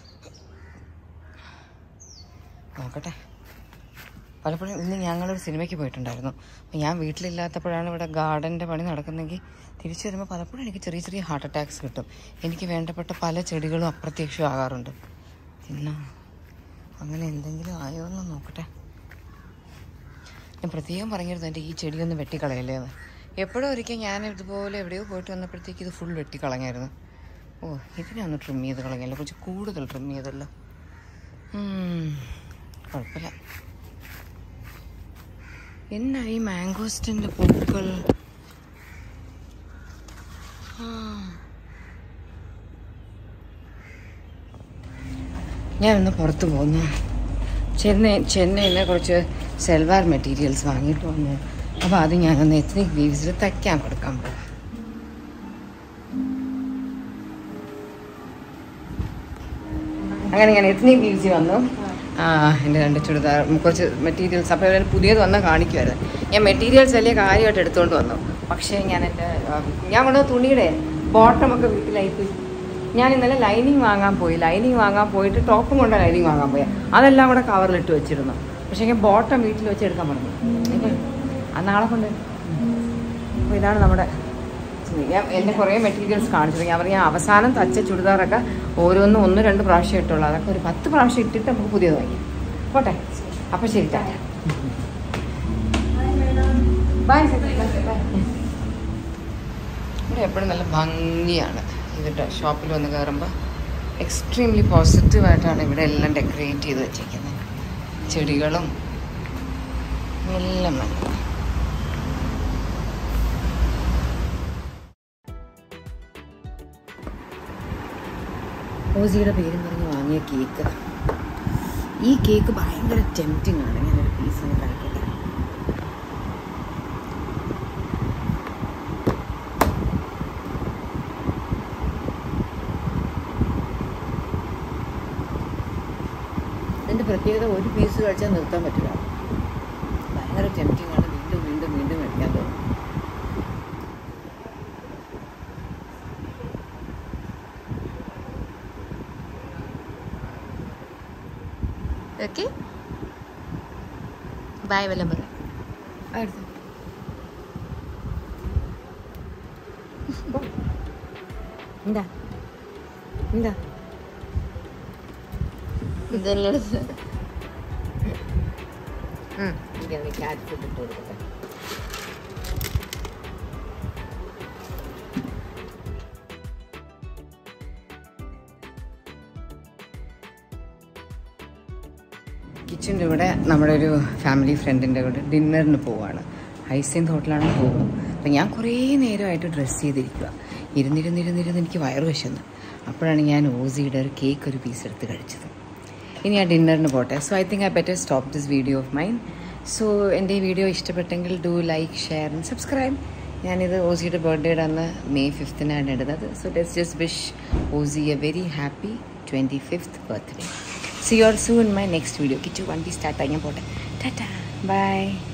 നോക്കട്ടെ പലപ്പോഴും ഇന്ന് ഞങ്ങളൊരു സിനിമയ്ക്ക് പോയിട്ടുണ്ടായിരുന്നു അപ്പോൾ ഞാൻ വീട്ടിലില്ലാത്തപ്പോഴാണ് ഇവിടെ ഗാർഡൻ്റെ പണി നടക്കുന്നെങ്കിൽ തിരിച്ചു വരുമ്പോൾ പലപ്പോഴും എനിക്ക് ചെറിയ ചെറിയ ഹാർട്ട് അറ്റാക്സ് കിട്ടും എനിക്ക് വേണ്ടപ്പെട്ട പല ചെടികളും അപ്രത്യക്ഷമാകാറുണ്ട് പിന്നെ അങ്ങനെ എന്തെങ്കിലും ആയോ എന്ന് നോക്കട്ടെ ഞാൻ പ്രത്യേകം പറഞ്ഞിരുന്നു എൻ്റെ ഈ ചെടിയൊന്ന് വെട്ടിക്കളയല്ലേ എന്ന് എപ്പോഴും ഒരിക്കൽ ഞാൻ ഇതുപോലെ എവിടെയോ പോയിട്ട് വന്നപ്പോഴത്തേക്ക് ഇത് ഫുൾ വെട്ടിക്കളഞ്ഞായിരുന്നു ഓ ഇതിനെ ഒന്ന് ട്രിം ചെയ്ത് കളഞ്ഞല്ലോ കുറച്ച് കൂടുതൽ ട്രിം ചെയ്തല്ലോ ഉം, കുഴപ്പമില്ല എന്നാ ഈ മാംഗോസ്റ്റിൻ്റെ പൂക്കൾ ആ. ഞാൻ ഒന്ന് പുറത്ത് പോന്നു ചെന്നൈ ചെന്നൈയിൽ നിന്ന് കുറച്ച് സെൽവാർ മെറ്റീരിയൽസ് വാങ്ങിയിട്ട് വന്നു അപ്പോൾ അത് ഞാനൊന്ന് എത്നിക് വീവ്സിൽ തയ്ക്കാൻ കൊടുക്കാൻ പോകും അങ്ങനെ ഞാൻ എത്നിക് വീവ്സിൽ വന്നു ആ എൻ്റെ രണ്ട് ചുരിദാർ ഉം, കുറച്ച് മെറ്റീരിയൽസ് അപ്പോൾ ഇവർ പുതിയത് വന്ന് കാണിക്കുമായിരുന്നു ഞാൻ മെറ്റീരിയൽസ് വലിയ കാര്യമായിട്ട് എടുത്തുകൊണ്ട് വന്നു പക്ഷേ ഞാൻ എൻ്റെ ആ, ഞാൻ കൊണ്ടുവന്ന തുണിയുടെ ബോട്ടമൊക്കെ വീട്ടിലായിപ്പോയി ഞാൻ ഇന്നലെ ലൈനിങ് വാങ്ങാൻ പോയി ലൈനിങ് വാങ്ങാൻ പോയിട്ട് ടോപ്പും കൊണ്ട് ലൈനിങ് വാങ്ങാൻ പോയി അതെല്ലാം കൂടെ കവറിലിട്ട് വെച്ചിരുന്നു പക്ഷേ ഞാൻ ബോട്ടം വീട്ടിൽ വെച്ച് എടുക്കാൻ പറഞ്ഞു ഇപ്പം ആ നാളെ കൊണ്ട് അപ്പോൾ ഇതാണ് നമ്മുടെ തുണി. ഞാൻ എൻ്റെ കുറേ മെറ്റീരിയൽസ് കാണിച്ചത് ഞാൻ പറഞ്ഞു അവസാനം തച്ച ചുരിദാറൊക്കെ ഓരോന്നും ഒന്ന് രണ്ട് പ്രാവശ്യം ഇട്ടുള്ളൂ അതൊക്കെ ഒരു പത്ത് പ്രാവശ്യം ഇട്ടിട്ട് നമുക്ക് പുതിയത് വാങ്ങിക്കാം പോട്ടെ അപ്പോൾ ശരി ടാറ്റ ബൈ ഇവിടെ എപ്പോഴും നല്ല ഭംഗിയാണ് ഇവരുടെ ഷോപ്പിൽ വന്ന് കയറുമ്പോൾ എക്സ്ട്രീംലി പോസിറ്റീവായിട്ടാണ് ഇവിടെ എല്ലാം ഡെക്കറേറ്റ് ചെയ്ത് വെച്ചിരിക്കുന്നത് ചെടികളും എല്ലാം നല്ലത് ഓസിയുടെ പേരും പറഞ്ഞ് വാങ്ങിയ കേക്ക് ഈ കേക്ക് ഭയങ്കര ടെംപ്റ്റിംഗ് ആണ് ഞാനൊരു പീസ് ഒന്ന് കഴിക്കട്ടെ ഇതിൻ്റെ പ്രത്യേകത ഒരു പീസ് കഴിച്ചാൽ നിർത്താൻ പറ്റില്ല ഭയങ്കര ടെംപ്റ്റിംഗ് ആണ് വീണ്ടും വീണ്ടും വീണ്ടും കഴിക്കാൻ തോന്നും ഓക്കെ ബൈ വല്ലം പറ അടുത്ത് എന്താ എന്താ ഇതെല്ലാം എനിക്കത് ക്യാറ്റ് ഫുഡ് ഇട്ട് കൊടുക്കട്ടെ കിച്ചൻ്റെ ഇവിടെ നമ്മുടെ ഒരു ഫാമിലി ഫ്രണ്ടിൻ്റെ കൂടെ ഡിന്നറിന് പോവാണ് ഹൈസെൻത് ഹോട്ടലാണ് പോകും അപ്പം ഞാൻ കുറേ നേരമായിട്ട് ഡ്രസ്സ് ചെയ്തിരിക്കുക ഇരുന്നിരുന്നിരുന്നിരുന്ന് എനിക്ക് വയറ് വിശന്നു അപ്പോഴാണ് ഞാൻ ഓസിയുടെ ഒരു കേക്ക് ഒരു പീസ് എടുത്ത് കഴിച്ചത് ഇനി ആ ഡിന്നറിന് പോട്ടെ so I think I better stop this video of mine so എൻ്റെ ഈ വീഡിയോ ഇഷ്ടപ്പെട്ടെങ്കിൽ do like share and subscribe ഞാനിത് ഓസിയുടെ ബർത്ത്ഡേയുടെ അന്ന് മെയ് ഫിഫ്തിനാണ് ഇടുന്നത് so let's just wish Ozzy a very happy twenty fifth birthday see you soon in my next video Kichu വണ്ടി സ്റ്റാർട്ട് ആയി ഞാൻ പോട്ടെ ടാറ്റാ ബൈ